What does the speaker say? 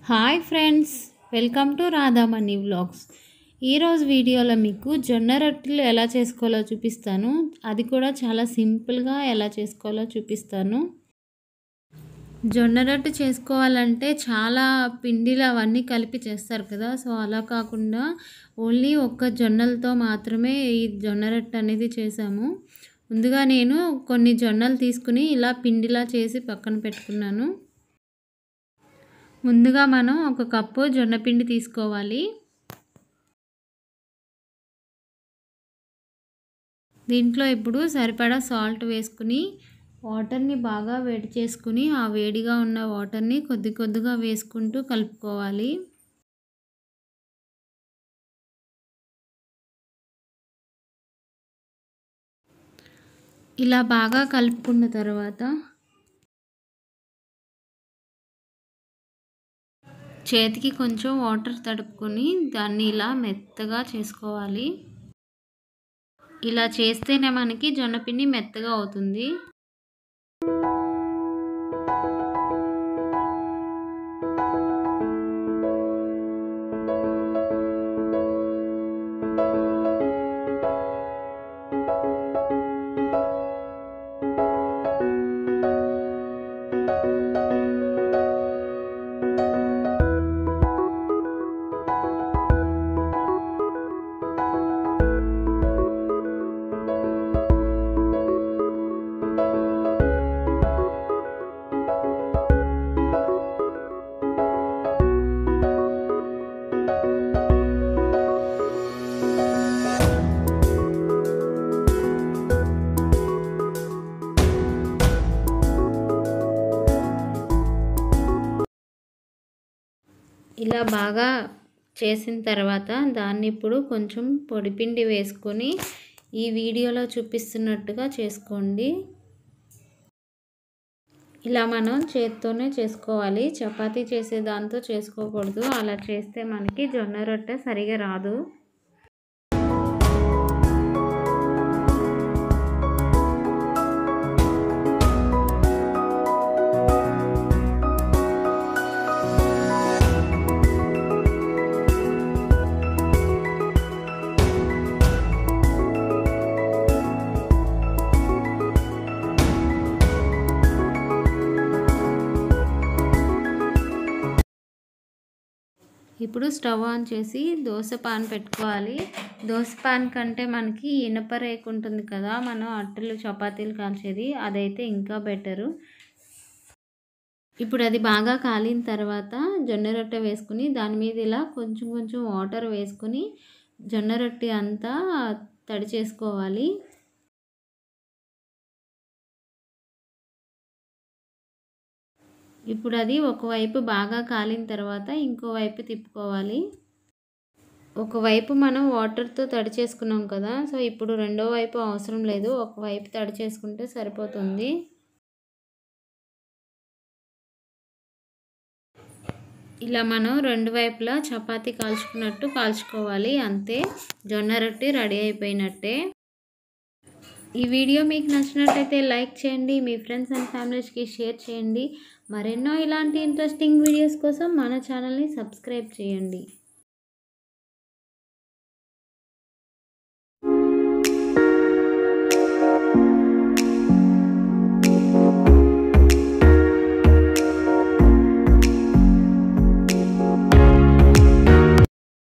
hi friends welcome to Radhamani vlogs ఈరోజు వీడియోలో మీకు జొన్న రొట్టెలు ఎలా చేసుకోవాలో చూపిస్తాను అది కూడా చాలా సింపుల్గా ఎలా చేసుకోవాలో చూపిస్తాను జొన్న రొట్టె చేసుకోవాలంటే చాలా పిండిలు అవన్నీ కలిపి చేస్తారు కదా సో అలా కాకుండా ఓన్లీ ఒక్క జొన్నలతో మాత్రమే ఈ జొన్న రొట్టె అనేది చేసాము ముందుగా నేను కొన్ని జొన్నలు తీసుకుని ఇలా పిండిలా చేసి పక్కన పెట్టుకున్నాను ముందుగా మనం ఒక కప్పు జొన్నపిండి తీసుకోవాలి దీంట్లో ఇప్పుడు సరిపడా సాల్ట్ వేసుకుని వాటర్ని బాగా వేడి చేసుకుని ఆ వేడిగా ఉన్న వాటర్ని కొద్ది కొద్దిగా వేసుకుంటూ కలుపుకోవాలి ఇలా బాగా కలుపుకున్న తర్వాత చేతికి కొంచెం వాటర్ తడుపుకొని దాన్ని ఇలా మెత్తగా చేసుకోవాలి ఇలా చేస్తేనే మనకి జొన్నపిండి మెత్తగా అవుతుంది ఇలా బాగా చేసిన తర్వాత దాన్ని ఇప్పుడు కొంచెం పొడిపిండి వేసుకొని ఈ వీడియోలో చూపిస్తున్నట్టుగా చేసుకోండి ఇలా మనం చేత్తోనే చేసుకోవాలి చపాతీ చేసే దాంతో చేసుకోకూడదు అలా చేస్తే మనకి జొన్న రొట్టె సరిగా రాదు ఇప్పుడు స్టవ్ ఆన్ చేసి దోశ పాన్ పెట్టుకోవాలి దోశ పాన్ కంటే మనకి ఇనప రేకు ఉంటుంది కదా మనం అట్టలు చపాతీలు కాల్చేది అదైతే ఇంకా బెటరు ఇప్పుడు అది బాగా కాలిన తర్వాత జొన్న రొట్టె వేసుకుని దాని మీద ఇలా కొంచెం కొంచెం వాటర్ వేసుకుని జొన్న రొట్టె అంతా తడి చేసుకోవాలి ఇప్పుడు అది ఒకవైపు బాగా కాలిన తర్వాత ఇంకోవైపు తిప్పుకోవాలి ఒకవైపు మనం వాటర్తో తడి చేసుకున్నాం కదా సో ఇప్పుడు రెండో వైపు అవసరం లేదు ఒకవైపు తడి చేసుకుంటే సరిపోతుంది ఇలా మనం రెండు వైపులా చపాతీ కాల్చుకున్నట్టు కాల్చుకోవాలి అంతే జొన్న రొట్టె రెడీ అయిపోయినట్టే ఈ వీడియో మీకు నచ్చినట్టయితే లైక్ చేయండి మీ ఫ్రెండ్స్ అండ్ ఫ్యామిలీస్కి షేర్ చేయండి మరెన్నో ఇలాంటి ఇంట్రెస్టింగ్ వీడియోస్ కోసం మన ఛానల్ని సబ్స్క్రైబ్ చేయండి